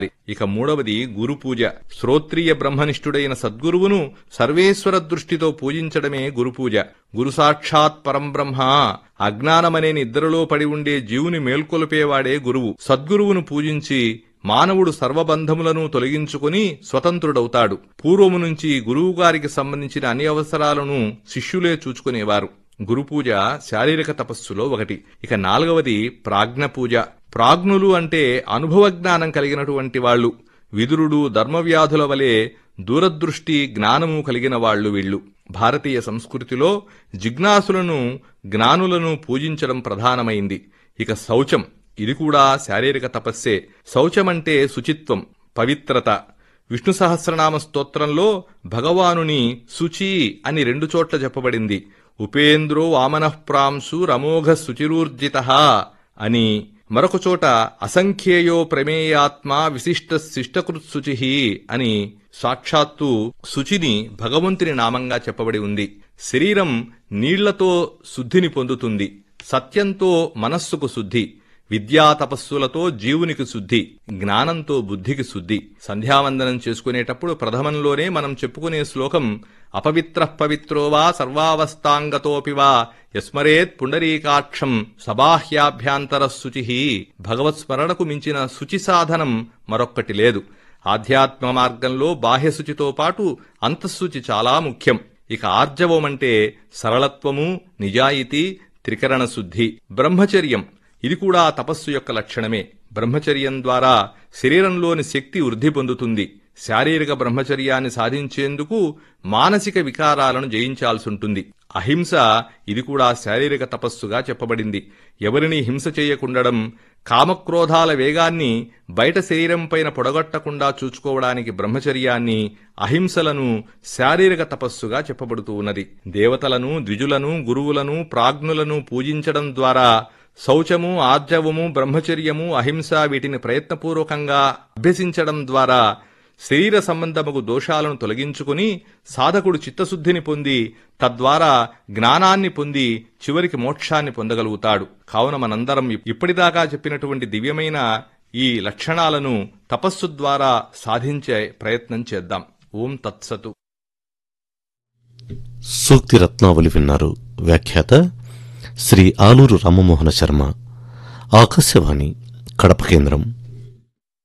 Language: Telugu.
ఇక మూడవది గురు పూజ శ్రోత్రియ బ్రహ్మనిష్ఠుడైన సద్గురువును సర్వేశ్వర దృష్టితో పూజించడమే గురు పూజ గురు సాక్షాత్ పరంబ్రహ్మ అజ్ఞానమనే నిద్రలో పడి ఉండే జీవుని మేల్కొల్పేవాడే గురువు సద్గురువును పూజించి మానవుడు సర్వబంధములను తొలగించుకుని స్వతంత్రుడవుతాడు పూర్వము నుంచి గురువుగారికి సంబంధించిన అన్ని అవసరాలను శిష్యులే చూచుకునేవారు గురుపూజ శారీరక తపస్సులో ఒకటి ఇక నాలుగవది ప్రాజ్ఞ పూజ ప్రాజ్ఞులు అంటే అనుభవ జ్ఞానం కలిగినటువంటి వాళ్ళు విదురుడు ధర్మవ్యాధుల వలె దూరదృష్టి జ్ఞానము కలిగిన వాళ్ళు వీళ్ళు భారతీయ సంస్కృతిలో జిజ్ఞాసులను జ్ఞానులను పూజించడం ప్రధానమైంది ఇక శౌచం ఇది కూడా శారీరక తపస్సే శౌచమంటే శుచిత్వం పవిత్రత విష్ణు సహస్రనామ స్తోత్రంలో భగవానుని శుచి అని రెండు చోట్ల చెప్పబడింది ఉపేంద్రో వామనఃప్రాంశు రమోఘ శుచిరూర్జిత అని మరొక చోట అసంఖ్యేయో ప్రమేయాత్మ విశిష్ట శిష్టకృత్శుచి అని సాక్షాత్తు శుచిని భగవంతుని నామంగా చెప్పబడి ఉంది శరీరం నీళ్లతో శుద్ధిని పొందుతుంది సత్యంతో మనస్సుకు శుద్ధి విద్యా తపస్సులతో జీవునికి శుద్ధి జ్ఞానంతో బుద్ధికి శుద్ధి సంధ్యావందనం చేసుకునేటప్పుడు ప్రథమంలోనే మనం చెప్పుకునే శ్లోకం అపవిత్ర పవిత్రో వా సర్వావస్థాంగతోపి వా యస్మరేత్ పుండరీకాక్షం సబాహ్యాభ్యాంతర శుచి భగవత్ స్మరణకు మించిన శుచి సాధనం మరొక్కటి లేదు ఆధ్యాత్మ మార్గంలో బాహ్యశుచితో పాటు అంతఃశుచి చాలా ముఖ్యం ఇక ఆర్జవం అంటే సరళత్వము నిజాయితీ త్రికరణ శుద్ధి బ్రహ్మచర్యం ఇది కూడా తపస్సు యొక్క లక్షణమే బ్రహ్మచర్యం ద్వారా శరీరంలోని శక్తి వృద్ధి పొందుతుంది శారీరక బ్రహ్మచర్యాన్ని సాధించేందుకు మానసిక వికారాలను జయించాల్సుంటుంది అహింస ఇది కూడా శారీరక తపస్సుగా చెప్పబడింది ఎవరిని హింస చేయకుండడం కామక్రోధాల వేగాన్ని బయట శరీరంపైన పొడగొట్టకుండా చూచుకోవడానికి బ్రహ్మచర్యాన్ని అహింసలను శారీరక తపస్సుగా చెప్పబడుతూ ఉన్నది దేవతలను ద్విజులను గురువులను ప్రాజ్ఞులను పూజించడం ద్వారా శౌచము ఆర్జవము బ్రహ్మచర్యము అహింస వీటిని ప్రయత్నపూర్వకంగా అభ్యసించడం ద్వారా శరీర సంబంధముకు దోషాలను తొలగించుకుని సాధకుడు చిత్తశుద్ధిని పొంది తద్వారా జ్ఞానాన్ని పొంది చివరికి మోక్షాన్ని పొందగలుగుతాడు కావున మనందరం ఇప్పటిదాకా చెప్పినటువంటి దివ్యమైన ఈ లక్షణాలను తపస్సు ద్వారా సాధించే ప్రయత్నం చేద్దాం ఓం తత్సతు సూక్తి రత్నావళి విన్నారు వ్యాఖ్యాత శ్రీ ఆలూరు రామమోహన శర్మ ఆకాశవాణి కడప కేంద్రం